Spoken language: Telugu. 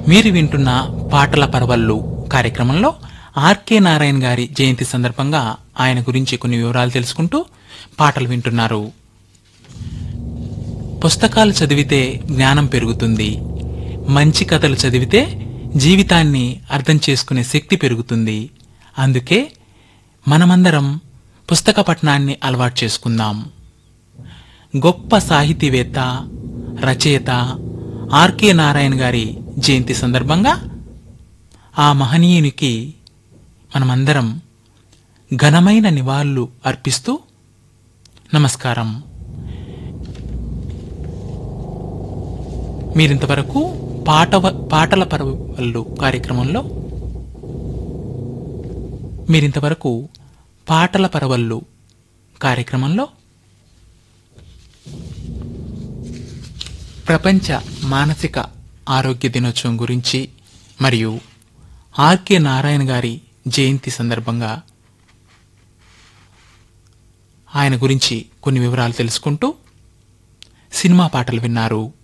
మీరు వింటున్న పాటల పరవళ్ళు కార్యక్రమంలో ఆర్కే నారాయణ గారి జయంతి సందర్భంగా ఆయన గురించి కొన్ని వివరాలు తెలుసుకుంటూ పాటలు వింటున్నారు పుస్తకాలు చదివితే జ్ఞానం పెరుగుతుంది మంచి కథలు చదివితే జీవితాన్ని అర్థం చేసుకునే శక్తి పెరుగుతుంది అందుకే మనమందరం పుస్తక పఠనాన్ని అలవాటు చేసుకుందాం గొప్ప సాహితీవేత్త రచయిత ఆర్కే నారాయణ గారి జయంతి సందర్భంగా ఆ మహనీయునికి మనమందరం ఘనమైన నివాళులు అర్పిస్తూ నమస్కారం మీరింతవరకు పాట పాటల పరవళ్ళు కార్యక్రమంలో మీరింతవరకు పాటల పరవళ్ళు కార్యక్రమంలో ప్రపంచ మానసిక ఆరోగ్య దినోత్సవం గురించి మరియు ఆర్కే నారాయణ గారి జయంతి సందర్భంగా ఆయన గురించి కొన్ని వివరాలు తెలుసుకుంటూ సినిమా పాటలు విన్నారు